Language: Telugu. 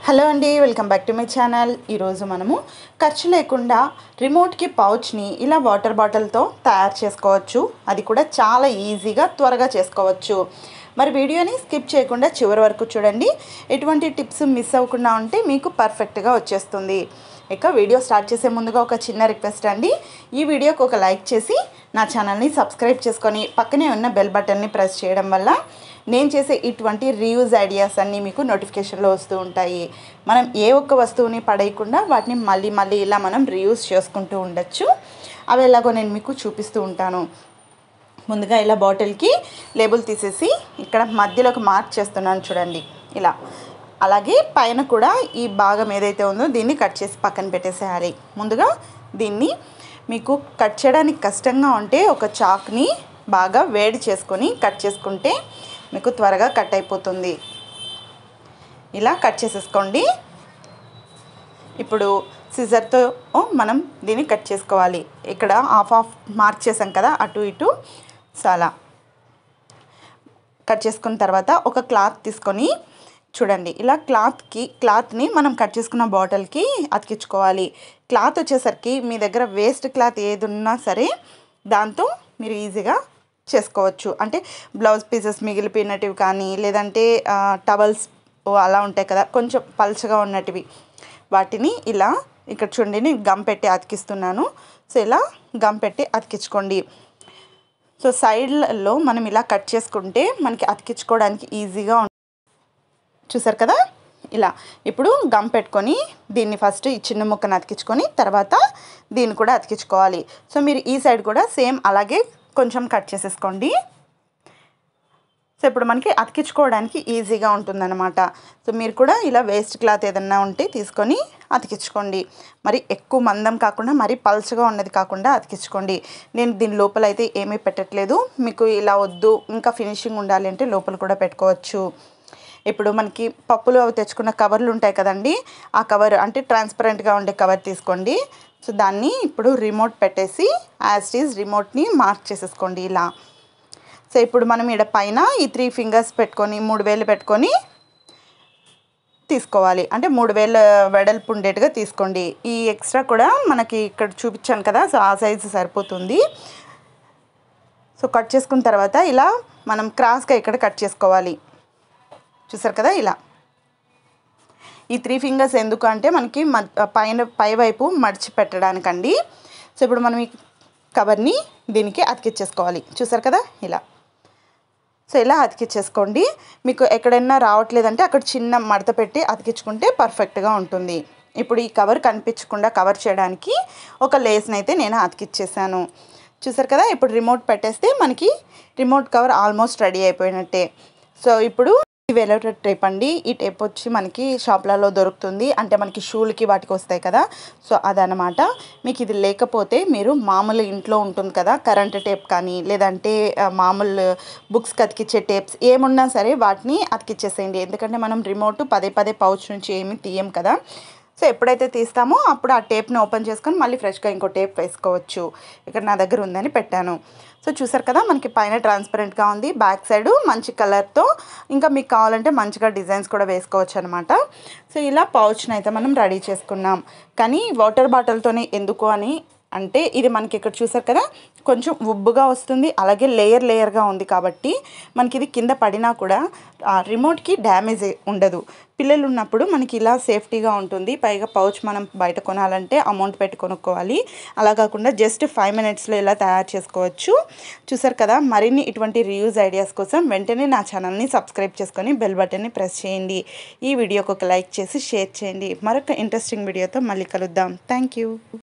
హలో అండి welcome back to my channel ఈరోజు మనము ఖర్చు లేకుండా రిమోట్కి పౌచ్ని ఇలా వాటర్ బాటిల్తో తయారు చేసుకోవచ్చు అది కూడా చాలా ఈజీగా త్వరగా చేసుకోవచ్చు మరి వీడియోని స్కిప్ చేయకుండా చివరి వరకు చూడండి ఎటువంటి టిప్స్ మిస్ అవ్వకుండా ఉంటే మీకు పర్ఫెక్ట్గా వచ్చేస్తుంది ఇక వీడియో స్టార్ట్ చేసే ముందుగా ఒక చిన్న రిక్వెస్ట్ అండి ఈ వీడియోకి ఒక లైక్ చేసి నా ఛానల్ని సబ్స్క్రైబ్ చేసుకొని పక్కనే ఉన్న బెల్ బటన్ని ప్రెస్ చేయడం వల్ల నేను చేసే ఇటువంటి రీయూజ్ ఐడియాస్ అన్నీ మీకు నోటిఫికేషన్లో వస్తూ ఉంటాయి మనం ఏ ఒక్క వస్తువుని పడేయకుండా వాటిని మళ్ళీ మళ్ళీ ఇలా మనం రీయూజ్ చేసుకుంటూ ఉండొచ్చు అవి ఎలాగో నేను మీకు చూపిస్తూ ఉంటాను ముందుగా ఇలా బాటిల్కి లేబుల్ తీసేసి ఇక్కడ మధ్యలోకి మార్క్ చేస్తున్నాను చూడండి ఇలా అలాగే పైన కూడా ఈ భాగం ఏదైతే ఉందో దీన్ని కట్ చేసి పక్కన పెట్టేసేయాలి ముందుగా దీన్ని మీకు కట్ చేయడానికి కష్టంగా ఉంటే ఒక చాక్ని బాగా వేడి చేసుకొని కట్ చేసుకుంటే మీకు త్వరగా కట్ అయిపోతుంది ఇలా కట్ చేసేసుకోండి ఇప్పుడు సిజర్తో మనం దీన్ని కట్ చేసుకోవాలి ఇక్కడ హాఫ్ ఆఫ్ మార్క్ చేసాం కదా అటు ఇటు సో అలా కట్ చేసుకున్న తర్వాత ఒక క్లాత్ తీసుకొని చూడండి ఇలా క్లాత్కి క్లాత్ని మనం కట్ చేసుకున్న బాటిల్కి అతికించుకోవాలి క్లాత్ వచ్చేసరికి మీ దగ్గర వేస్ట్ క్లాత్ ఏది ఉన్నా సరే దాంతో మీరు ఈజీగా చేసుకోవచ్చు అంటే బ్లౌజ్ పీసెస్ మిగిలిపోయినటివి కానీ లేదంటే టవల్స్ అలా ఉంటాయి కదా కొంచెం పల్చగా ఉన్నటివి వాటిని ఇలా ఇక్కడ చూడండి నేను గమ్ పెట్టి అతికిస్తున్నాను సో ఇలా గమ్ పెట్టి అతికించుకోండి సో సైడ్లలో మనం ఇలా కట్ చేసుకుంటే మనకి అతికించుకోవడానికి ఈజీగా ఉంటుంది చూసారు కదా ఇలా ఇప్పుడు గమ్ పెట్టుకొని దీన్ని ఫస్ట్ ఈ చిన్న ముక్కను అతికించుకొని తర్వాత దీన్ని కూడా అతికించుకోవాలి సో మీరు ఈ సైడ్ కూడా సేమ్ అలాగే కొంచెం కట్ చేసేసుకోండి సో ఇప్పుడు మనకి అతికించుకోవడానికి ఈజీగా ఉంటుందన్నమాట సో మీరు కూడా ఇలా వేస్ట్ క్లాత్ ఏదన్నా ఉంటే తీసుకొని అతికించుకోండి మరి ఎక్కువ మందం కాకుండా మరి పల్చగా ఉన్నది కాకుండా అతికించుకోండి నేను దీని లోపల అయితే ఏమీ పెట్టట్లేదు మీకు ఇలా వద్దు ఇంకా ఫినిషింగ్ ఉండాలి అంటే లోపల కూడా పెట్టుకోవచ్చు ఇప్పుడు మనకి పప్పులు అవి తెచ్చుకున్న కవర్లు ఉంటాయి కదండి ఆ కవర్ అంటే ట్రాన్స్పరెంట్గా ఉండే కవర్ తీసుకోండి సో దాన్ని ఇప్పుడు రిమోట్ పెట్టేసి యాజ్ ఈజ్ రిమోట్ని మార్క్ చేసేసుకోండి ఇలా సో ఇప్పుడు మనం ఇక్కడ పైన ఈ త్రీ ఫింగర్స్ పెట్టుకొని మూడు వేలు పెట్టుకొని తీసుకోవాలి అంటే మూడు వేల వెడల్పు ఉండేట్టుగా తీసుకోండి ఈ ఎక్స్ట్రా కూడా మనకి ఇక్కడ చూపించాను కదా సో ఆ సైజు సరిపోతుంది సో కట్ చేసుకున్న తర్వాత ఇలా మనం క్రాస్గా ఇక్కడ కట్ చేసుకోవాలి చూసారు కదా ఇలా ఈ త్రీ ఫింగర్స్ ఎందుకు అంటే మనకి పైన పై వైపు మడిచి పెట్టడానికండి సో ఇప్పుడు మనం ఈ కవర్ని దీనికి అతికిచ్చేసుకోవాలి చూసారు కదా ఇలా సో ఇలా అతికిచ్చేసుకోండి మీకు ఎక్కడైనా రావట్లేదంటే అక్కడ చిన్న మడత పెట్టి అతికించుకుంటే పర్ఫెక్ట్గా ఉంటుంది ఇప్పుడు ఈ కవర్ కనిపించకుండా కవర్ చేయడానికి ఒక లేస్ని అయితే నేను అతికిచ్చేసాను చూసారు కదా ఇప్పుడు రిమోట్ పెట్టేస్తే మనకి రిమోట్ కవర్ ఆల్మోస్ట్ రెడీ అయిపోయినట్టే సో ఇప్పుడు వెలోట టేప్ అండి ఈ టేప్ వచ్చి మనకి షాప్లలో దొరుకుతుంది అంటే మనకి షూలకి వాటికి వస్తాయి కదా సో అదనమాట మీకు ఇది లేకపోతే మీరు మామూలు ఇంట్లో ఉంటుంది కదా కరెంట్ టేప్ కానీ లేదంటే మామూలు బుక్స్కి అతికిచ్చే టేప్స్ ఏమున్నా సరే వాటిని అతికిచ్చేసేయండి ఎందుకంటే మనం రిమోట్ పదే పదే పౌచ్ నుంచి ఏమి తీయం కదా సో ఎప్పుడైతే తీస్తామో అప్పుడు ఆ టేప్ని ఓపెన్ చేసుకొని మళ్ళీ ఫ్రెష్గా ఇంకో టేప్ వేసుకోవచ్చు ఇక్కడ నా దగ్గర ఉందని పెట్టాను సో చూసారు కదా మనకి పైన ట్రాన్స్పరెంట్గా ఉంది బ్యాక్ సైడ్ మంచి కలర్తో ఇంకా మీకు కావాలంటే మంచిగా డిజైన్స్ కూడా వేసుకోవచ్చు అనమాట సో ఇలా పౌచ్ని అయితే మనం రెడీ చేసుకున్నాం కానీ వాటర్ బాటిల్తోనే ఎందుకు అని అంటే ఇది మనకి ఇక్కడ చూసారు కదా కొంచెం ఉబ్బుగా వస్తుంది అలాగే లేయర్ లేయర్గా ఉంది కాబట్టి మనకి ఇది కింద పడినా కూడా రిమోట్కి డ్యామేజ్ ఉండదు పిల్లలు ఉన్నప్పుడు మనకి ఇలా సేఫ్టీగా ఉంటుంది పైగా పౌచ్ మనం బయట కొనాలంటే అమౌంట్ పెట్టి కొనుక్కోవాలి అలా కాకుండా జస్ట్ ఫైవ్ మినిట్స్లో ఇలా తయారు చేసుకోవచ్చు చూసారు కదా మరిన్ని ఇటువంటి రియూజ్ ఐడియాస్ కోసం వెంటనే నా ఛానల్ని సబ్స్క్రైబ్ చేసుకొని బెల్ బటన్ని ప్రెస్ చేయండి ఈ వీడియోకి ఒక లైక్ చేసి షేర్ చేయండి మరొక ఇంట్రెస్టింగ్ వీడియోతో మళ్ళీ కలుద్దాం థ్యాంక్ యూ